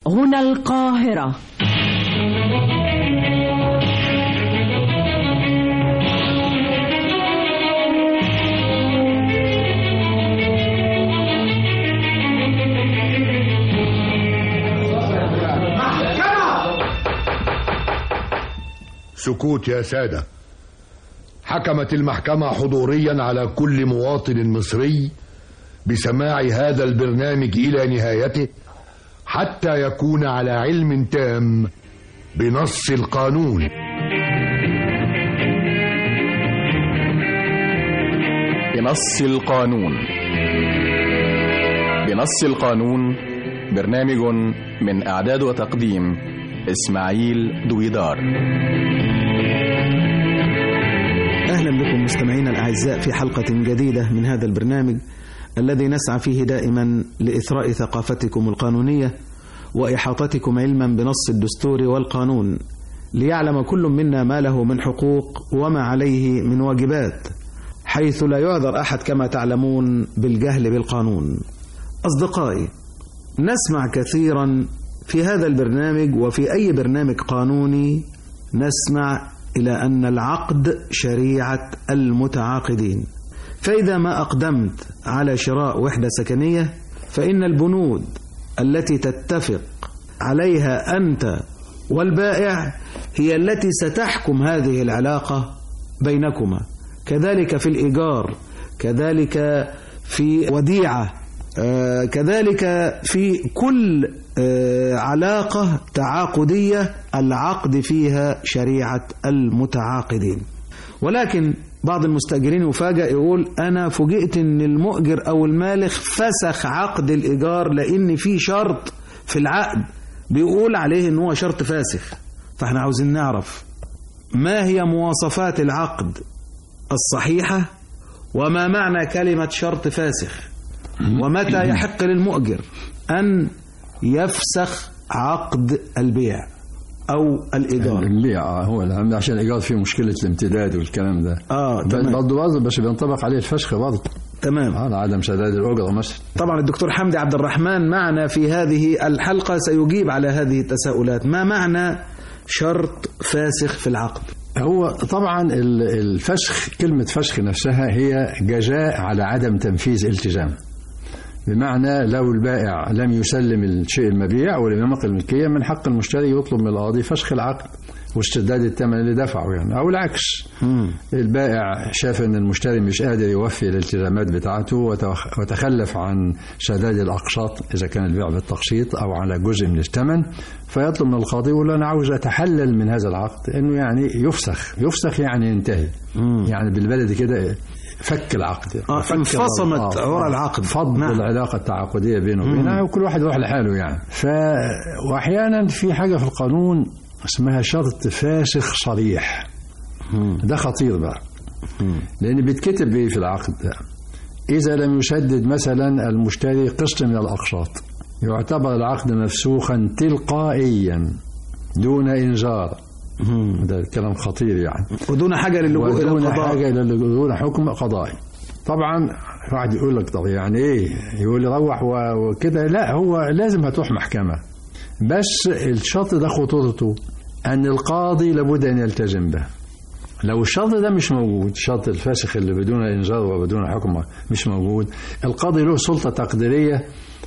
هنا القاهرة سكوت يا سادة حكمت المحكمة حضوريا على كل مواطن مصري بسماع هذا البرنامج إلى نهايته حتى يكون على علم تام بنص القانون بنص القانون بنص القانون برنامج من إعداد وتقديم إسماعيل دويدار أهلا بكم مستمعينا الأعزاء في حلقة جديدة من هذا البرنامج الذي نسعى فيه دائما لإثراء ثقافتكم القانونية وإحاطتكم علما بنص الدستور والقانون ليعلم كل منا ما له من حقوق وما عليه من واجبات حيث لا يعذر أحد كما تعلمون بالجهل بالقانون أصدقائي نسمع كثيرا في هذا البرنامج وفي أي برنامج قانوني نسمع إلى أن العقد شريعة المتعاقدين فإذا ما أقدمت على شراء وحدة سكنية فإن البنود التي تتفق عليها أنت والبائع هي التي ستحكم هذه العلاقة بينكما كذلك في الإيجار كذلك في وديعة آه كذلك في كل آه علاقة تعاقدية العقد فيها شريعة المتعاقدين ولكن بعض المستأجرين يفاجأ يقول أنا فوجئت أن المؤجر أو المالك فسخ عقد الإيجار لأن في شرط في العقد بيقول عليه أنه هو شرط فاسخ فاحنا عاوزين نعرف ما هي مواصفات العقد الصحيحة وما معنى كلمة شرط فاسخ ومتى يحق للمؤجر أن يفسخ عقد البيع أو الإيجار البيع هو الأهم عشان الإيجار فيه مشكلة الامتداد والكلام ده آه تمام برضه برضه بس بينطبق عليه الفشخ برضه تمام على عدم سداد الأجرة مثلا طبعا الدكتور حمدي عبد الرحمن معنا في هذه الحلقة سيجيب على هذه التساؤلات ما معنى شرط فاسخ في العقد هو طبعا الفشخ كلمة فشخ نفسها هي جزاء على عدم تنفيذ التزام بمعنى لو البائع لم يسلم الشيء المبيع ولم يملك الملكية من حق المشتري يطلب من القاضي فشخ العقد واسترداد الثمن اللي دفعه يعني او العكس مم. البائع شاف ان المشتري مش قادر يوفي الالتزامات بتاعته وتخ- وتخلف عن سداد الاقساط اذا كان البيع بالتقسيط او على جزء من الثمن فيطلب من القاضي يقول له انا عاوز اتحلل من هذا العقد انه يعني يفسخ يفسخ يعني ينتهي مم. يعني بالبلدي كده فك العقد آه، فك انفصمت آه، عرى العقد. فض نعم. العلاقه التعاقديه بينه وبينها وكل واحد يروح لحاله يعني ف واحيانا في حاجه في القانون اسمها شرط فاسخ صريح ده خطير بقى لان بيتكتب ايه في العقد ده اذا لم يسدد مثلا المشتري قسط من الاقساط يعتبر العقد مفسوخا تلقائيا دون انذار مم. ده كلام خطير يعني ودون حاجة للجوء إلى ودون القضاء حاجه الى دون حكم قضائي طبعا واحد يقول لك طب يعني ايه يقول لي روح و- وكده لا هو لازم هتروح محكمه بس الشرط ده خطورته ان القاضي لابد ان يلتزم به لو الشرط ده مش موجود شرط الفاسخ اللي بدون انذار وبدون حكم مش موجود القاضي له سلطه تقديريه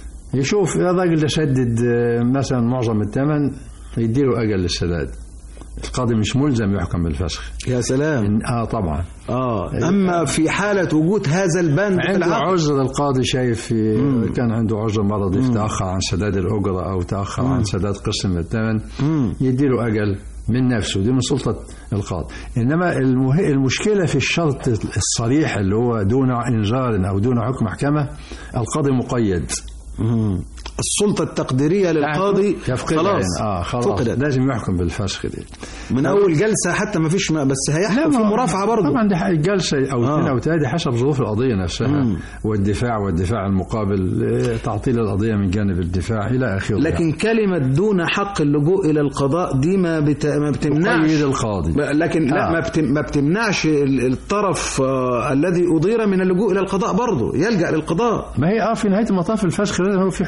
يشوف الراجل ده سدد آه، مثلا معظم الثمن يديله اجل للسداد القاضي مش ملزم يحكم بالفسخ يا سلام إن- اه طبعا آه أما في حالة وجود هذا البند في عنده العقد عذر القاضي شايف في كان عنده عذر مرضي تاخر عن سداد الاجره او تاخر عن سداد قسم من الثمن مم. يديله اجل من نفسه دي من سلطه القاضي انما المه... المشكله في الشرط الصريح اللي هو دون انذار او دون حكم محكمه القاضي مقيد مم. السلطة التقديرية للقاضي يفقدها خلاص يعني. اه خلاص فقدت لازم يحكم بالفسخ دي من أول جلسة حتى ما فيش ما بس هيحكم في ما- مرافعة برضه طبعا دي حق- جلسه او آه. اثنين او ثلاثه حسب ظروف القضيه نفسها مم. والدفاع والدفاع المقابل آه، تعطيل القضيه من جانب الدفاع الى اخره لكن كلمة دون حق اللجوء إلى القضاء دي ما, بت... ما بتمنعش قيد القاضي لكن لا آه. ما, بتم... ما بتمنعش ال- الطرف آه الذي أضير من اللجوء إلى القضاء برضه يلجأ للقضاء ما هي اه في نهايه المطاف الفسخ لازم هو في حكم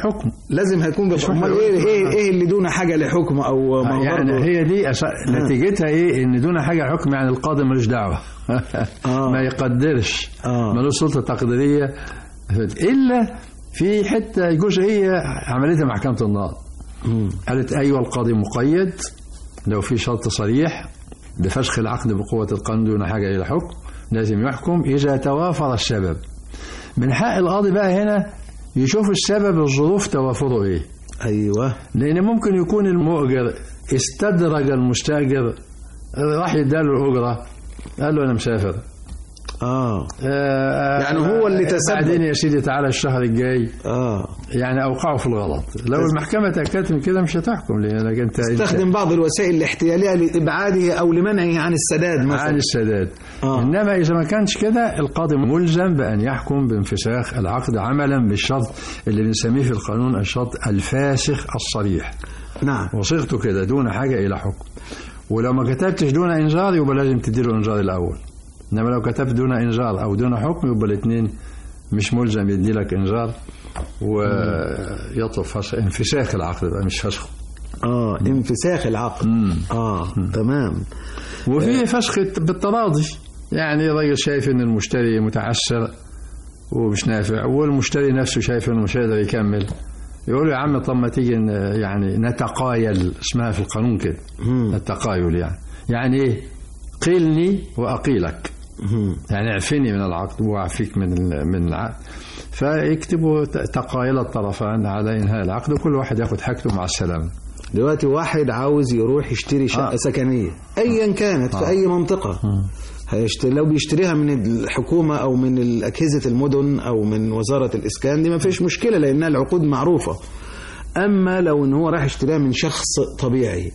لازم هيكون مش امال محتاج- ايه ايه ايه اللي دون حاجه لحكم او ما هو يعني برضه- هي دي أس... نتيجتها ايه ان دون حاجه حكم يعني القاضي ملوش دعوه آه. ما يقدرش آه. ملوش سلطه تقديريه الا في حته جزئيه عملتها محكمه النقض مم. قالت ايوه القاضي مقيد لو في شرط صريح بفسخ العقد بقوه القانون دون حاجه الى حكم لازم يحكم اذا توافر السبب من حق القاضي بقى هنا يشوف السبب الظروف توافره ايه ايوه لان ممكن يكون المؤجر استدرج المستاجر راح يداله الاجره قال له انا مسافر اه آه، يعني هو اللي تسبب. بعدين يا سيدي تعالى الشهر الجاي اه يعني اوقعه في الغلط لو المحكمه تاكدت من كده مش هتحكم لانك انت استخدم بعض الوسائل الاحتياليه لابعاده او لمنعه عن السداد عن مثلا السداد آه. انما اذا ما كانش كده القاضي ملزم بان يحكم بانفساخ العقد عملا بالشرط اللي بنسميه في القانون الشرط الفاسخ الصريح نعم وصيغته كده دون حاجة إلى حكم ولو ما كتبتش دون إنذار يبقى لازم تديله إنذار الأول إنما لو كتبت دون إنذار أو دون حكم يبقى الاثنين مش ملزم يدي لك إنذار ويطلب فسخ انفساخ العقد بقى مش فسخه اه انفساخ العقد اه تمام وفي فسخ بالتراضي يعني الراجل شايف ان المشتري متعسر ومش نافع والمشتري نفسه شايف انه مش هيقدر يكمل يقول له يا عم طب ما تيجي ن- يعني نتقايل اسمها في القانون كده التقايل يعني يعني ايه قيلني واقيلك مم. يعني اعفني من العقد واعفيك من ال- من العقد فيكتبوا ت- تقايل الطرفان على انهاء العقد وكل واحد ياخد حاجته مع السلامه دلوقتي واحد عاوز يروح يشتري شقه آه. سكنيه ايا كانت في اي منطقه هيشتري لو بيشتريها من الحكومه او من اجهزه المدن او من وزاره الاسكان دي ما فيش مشكله لانها العقود معروفه اما لو ان هو راح يشتريها من شخص طبيعي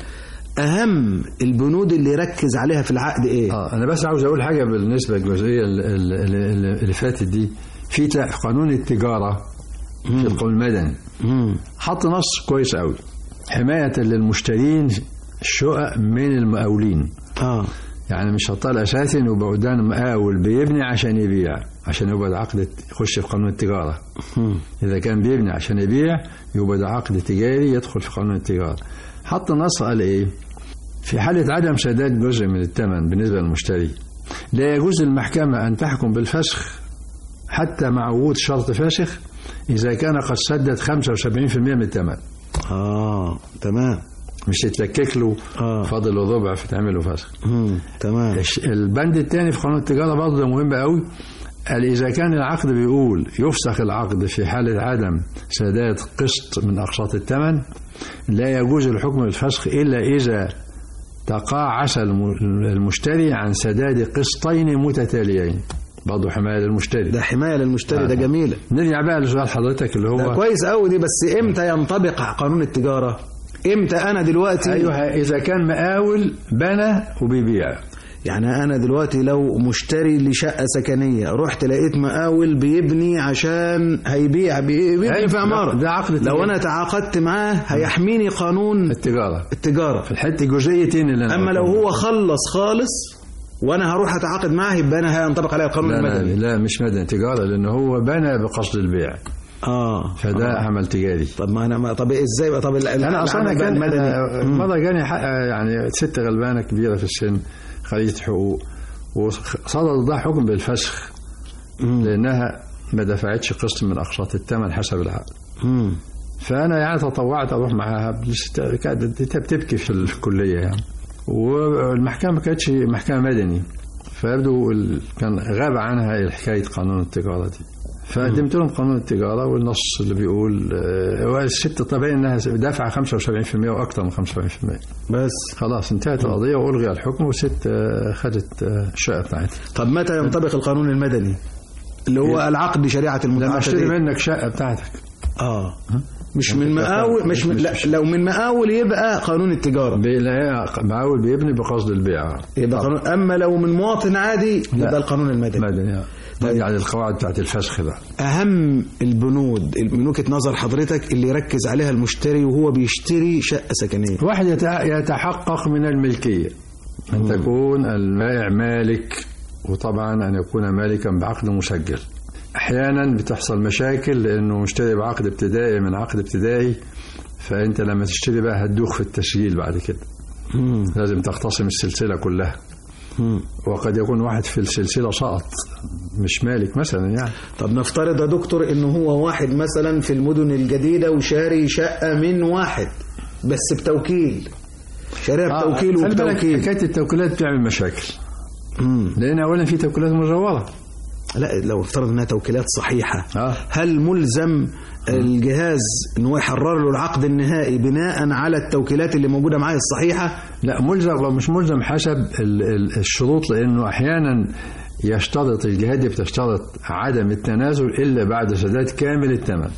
اهم البنود اللي يركز عليها في العقد ايه اه انا بس عاوز اقول حاجه بالنسبه للجزئيه اللي, اللي, اللي فاتت دي في تا- في قانون التجاره في القانون المدني مم. حط نص كويس قوي حمايه للمشترين الشقق من المقاولين اه يعني مش شرط اساسي انه يبقى قدام مقاول بيبني عشان يبيع عشان يبقى ده عقد يخش في قانون التجاره مم. إذا كان بيبني عشان يبيع يبقى ده عقد تجاري يدخل في قانون التجارة حط نص قال إيه في حالة عدم سداد جزء من الثمن بالنسبة للمشتري لا يجوز للمحكمة أن تحكم بالفسخ حتى مع وجود شرط فاسخ إذا كان قد سدد 75% من الثمن اه تمام مش تتلكك له آه. فاضل له ربع فتعمل له فسخ مم. تمام الش- البند الثاني في قانون التجارة برضه ده مهم قوي قال إذا كان العقد بيقول يفسخ العقد في حالة عدم سداد قسط من أقساط الثمن لا يجوز الحكم بالفسخ إلا إذا تقاعس الم- المشتري عن سداد قسطين متتاليين برضه حماية للمشتري ده حمايه للمشتري ده آه. جميله نرجع بقى لسؤال حضرتك اللي ده هو كويس قوي دي بس امتى ينطبق قانون التجاره امتى انا دلوقتي أيوه إذا كان مقاول بنى وبيبيع يعني انا دلوقتي لو مشتري لشقه سكنيه رحت لقيت مقاول بيبني عشان هيبيع بي- بيبني أيوة، في عماره ده عقد لو تجاري. انا تعاقدت معاه هيحميني قانون التجارة التجاره الحتة الجزئيتين اللي أنا اما لو قلتهم. هو خلص خالص وانا هروح اتعاقد معاه يبقى انا هينطبق عليا القانون لا لا, المدني لا مش مدني تجارة لأنه هو بنى بقصد البيع اه فده آه. عمل تجاري طب ما انا ما طب ازاي بقى طب ال- انا اصلا العمل بقى كان المدني آه، مم. مره جاني حق يعني ست غلبانه كبيره في السن خريجه حقوق وصدر ضدها حكم بالفسخ لانها ما دفعتش قسط من اقساط الثمن حسب العقد مم. فانا يعني تطوعت اروح معاها بس كانت بتبكي في الكليه يعني والمحكمه ما كانتش محكمه مدني فيبدو ال- كان غاب عنها حكايه قانون التجاره دي فقدمت لهم قانون التجاره والنص اللي بيقول آه، هو الست طبيعي انها دافعه 75% واكثر من 75% بس خلاص انتهت القضيه والغي الحكم والست آه، خدت آه، الشقه بتاعتها طب متى ينطبق القانون المدني اللي هو العقد بشريعه لما المتعاقد اشتري منك شقه بتاعتك اه مش من مقاول مش من لا لو من مقاول يبقى قانون التجاره بيلاقيها معاول بيبني بقصد البيع يبقى قانون اما لو من مواطن عادي يبقى القانون المدني مدني نرجع للقواعد بتاعت الفسخ بقى اهم البنود من وجهه نظر حضرتك اللي يركز عليها المشتري وهو بيشتري شقه سكنيه واحد يتع- يتحقق من الملكية أن تكون البائع مالك وطبعا أن يكون مالكا بعقد مسجل احيانا بتحصل مشاكل لانه مشتري بعقد ابتدائي من عقد ابتدائي فانت لما تشتري بقى هتدوخ في التسجيل بعد كده لازم تختصم السلسله كلها وقد يكون واحد في السلسله سقط مش مالك مثلا يعني طب نفترض يا دكتور ان هو واحد مثلا في المدن الجديدة وشاري شقة من واحد بس بتوكيل شاريها بتوكيل خلي بالك وبتوكيل حكايه التوكيلات بتعمل مشاكل لان اولا في توكيلات مزوره لا لو افترض انها توكيلات صحيحة آه. هل ملزم الجهاز ان هو يحرر له العقد النهائي بناء على التوكيلات اللي موجودة معاه الصحيحة لا ملزم أو مش ملزم حسب ال- ال- الشروط لانه احيانا يشترط الجهات دي بتشترط عدم التنازل الا بعد سداد كامل الثمن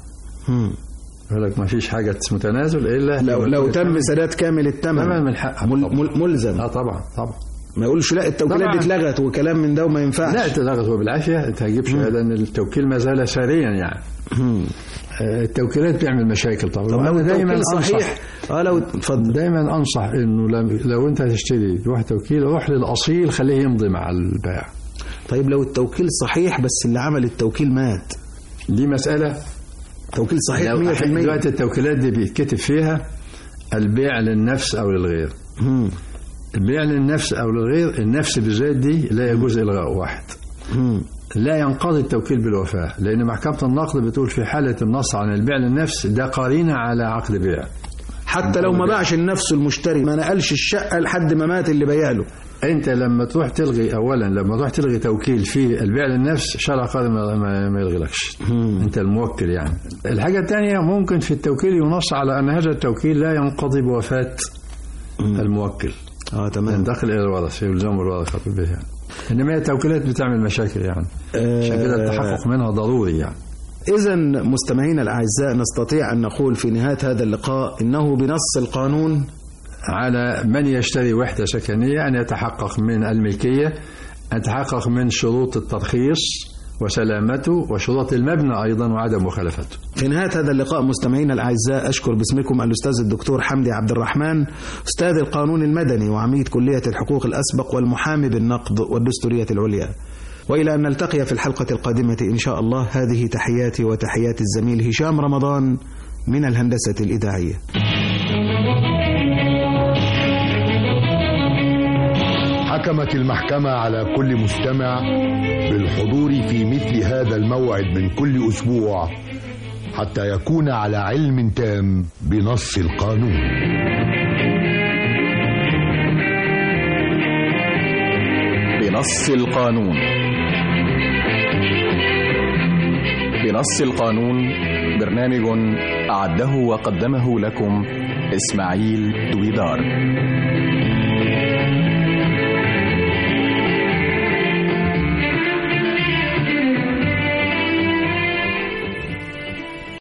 يقول لك ما فيش حاجه اسمه تنازل الا لو لو تم سداد كامل الثمن تمام من حقك مل طبعا. مل ملزم اه طبعا طبعا ما يقولش لا التوكيلات طبعاً. دي اتلغت وكلام من ده وما ينفعش لا تلغت وبالعافيه انت هتجيب شهاده ان التوكيل ما زال ساريا يعني آه، التوكيلات بتعمل مشاكل طبعا طب لو وانا دايما التوكيل انصح صحيح اه لو اتفضل دايما انصح انه لم- لو انت هتشتري واحد توكيل روح للاصيل خليه يمضي مع البائع طيب لو التوكيل صحيح بس اللي عمل التوكيل مات دي مساله توكيل صحيح لو 100% دلوقتي التوكيلات دي بيتكتب فيها البيع للنفس او للغير مم. البيع للنفس او للغير النفس بالذات دي لا يجوز الغاء واحد مم. لا ينقضي التوكيل بالوفاة لأن محكمة النقد بتقول في حالة النص عن البيع للنفس ده قرينة على عقد بيع حتى لو ما باعش لنفسه المشتري ما نقلش الشقة لحد ما مات اللي بايع له أنت لما تروح تلغي أولا لما تروح تلغي توكيل في البيع للنفس شرع قاضي ما, ما, ما يلغلكش أنت الموكل يعني الحاجة الثانية ممكن في التوكيل ينص على أن هذا التوكيل لا ينقضي بوفاة الموكل اه تمام ينتقل إلى الورث يلزم الورثة به يعني. إنما هي التوكيلات بتعمل مشاكل يعني عشان كده التحقق منها ضروري يعني إذا مستمعينا الأعزاء نستطيع أن نقول في نهاية هذا اللقاء إنه بنص القانون على من يشتري وحدة سكنية أن يتحقق من الملكية أن يتحقق من شروط الترخيص وسلامته وشروط المبنى أيضا وعدم مخالفته في نهاية هذا اللقاء مستمعينا الأعزاء أشكر باسمكم الأستاذ الدكتور حمدي عبد الرحمن أستاذ القانون المدني وعميد كلية الحقوق الأسبق والمحامي بالنقض والدستورية العليا وإلى أن نلتقي في الحلقة القادمة إن شاء الله هذه تحياتي وتحيات الزميل هشام رمضان من الهندسة الإذاعية حكمت المحكمة على كل مستمع بالحضور في مثل هذا الموعد من كل أسبوع حتى يكون على علم تام بنص القانون بنص القانون بنص القانون برنامج أعده وقدمه لكم إسماعيل دويدار